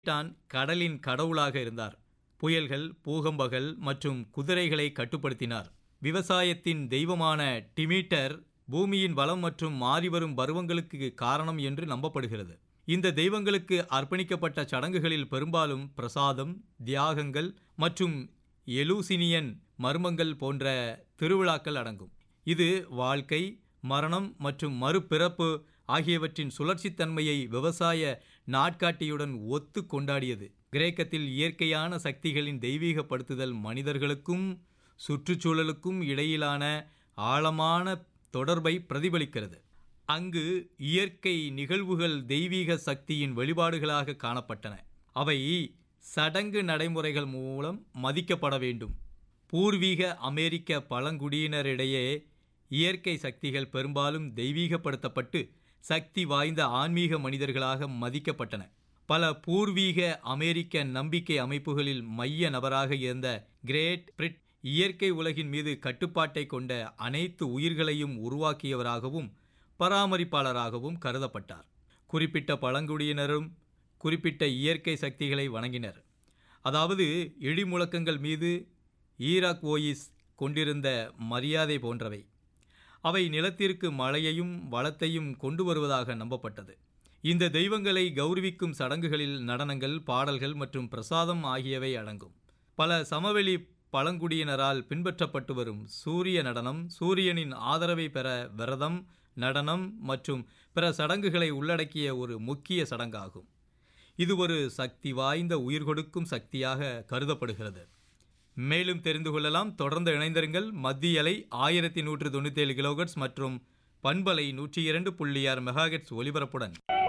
Don கடலின் கடவுளாக இருந்தார் புயல்கள் பூகம்பங்கள் மற்றும் குதிரைகளை கட்டுப்படுத்தினார் விவசாயத்தின் தெய்வமான டிமீட்டர் பூமியின் வளம் மற்றும் மாறிவரும் பருவங்களுக்கு காரணம் என்று நம்பப்படுகிறது இந்த தெய்வங்களுக்கு அர்ப்பணிக்கப்பட்ட சடங்குகளில் பெரும்பாலும் பிரசாதம் தியாகங்கள் மற்றும் எலூசினியன் மர்மங்கள் போன்ற திருவிழாக்கள் அடங்கும் இது வாழ்க்கை மரணம் மற்றும் மறுபிறப்பு ஆகியவற்றின் சுழற்சித்தன்மையை விவசாய நாட்காட்டியுடன் ஒத்து கொண்டாடியது கிரேக்கத்தில் இயற்கையான சக்திகளின் தெய்வீகப்படுத்துதல் மனிதர்களுக்கும் சுற்றுச்சூழலுக்கும் இடையிலான ஆழமான தொடர்பை பிரதிபலிக்கிறது அங்கு இயற்கை நிகழ்வுகள் தெய்வீக சக்தியின் வெளிப்பாடுகளாக காணப்பட்டன அவை சடங்கு நடைமுறைகள் மூலம் மதிக்கப்பட வேண்டும் பூர்வீக அமெரிக்க பழங்குடியினரிடையே இயற்கை சக்திகள் பெரும்பாலும் தெய்வீகப்படுத்தப்பட்டு சக்தி வாய்ந்த ஆன்மீக மனிதர்களாக மதிக்கப்பட்டன பல பூர்வீக அமெரிக்க நம்பிக்கை அமைப்புகளில் மைய நபராக இருந்த கிரேட் பிரிட் இயற்கை உலகின் மீது கட்டுப்பாட்டை கொண்ட அனைத்து உயிர்களையும் உருவாக்கியவராகவும் பராமரிப்பாளராகவும் கருதப்பட்டார் குறிப்பிட்ட பழங்குடியினரும் குறிப்பிட்ட இயற்கை சக்திகளை வணங்கினர் அதாவது இடி முழக்கங்கள் மீது ஈராக் ஓயிஸ் கொண்டிருந்த மரியாதை போன்றவை அவை நிலத்திற்கு மழையையும் வளத்தையும் கொண்டு வருவதாக நம்பப்பட்டது இந்த தெய்வங்களை கௌரவிக்கும் சடங்குகளில் நடனங்கள் பாடல்கள் மற்றும் பிரசாதம் ஆகியவை அடங்கும் பல சமவெளி பழங்குடியினரால் பின்பற்றப்பட்டு வரும் சூரிய நடனம் சூரியனின் ஆதரவை பெற விரதம் நடனம் மற்றும் பிற சடங்குகளை உள்ளடக்கிய ஒரு முக்கிய சடங்காகும் இது ஒரு சக்தி வாய்ந்த உயிர் கொடுக்கும் சக்தியாக கருதப்படுகிறது மேலும் தெரிந்து கொள்ளலாம் தொடர்ந்து இணைந்திருங்கள் மத்திய அலை ஆயிரத்தி நூற்று தொண்ணூற்றி ஏழு கிலோகட்ஸ் மற்றும் பண்பலை நூற்றி இரண்டு புள்ளி ஆறு மெகாகட்ஸ் ஒலிபரப்புடன்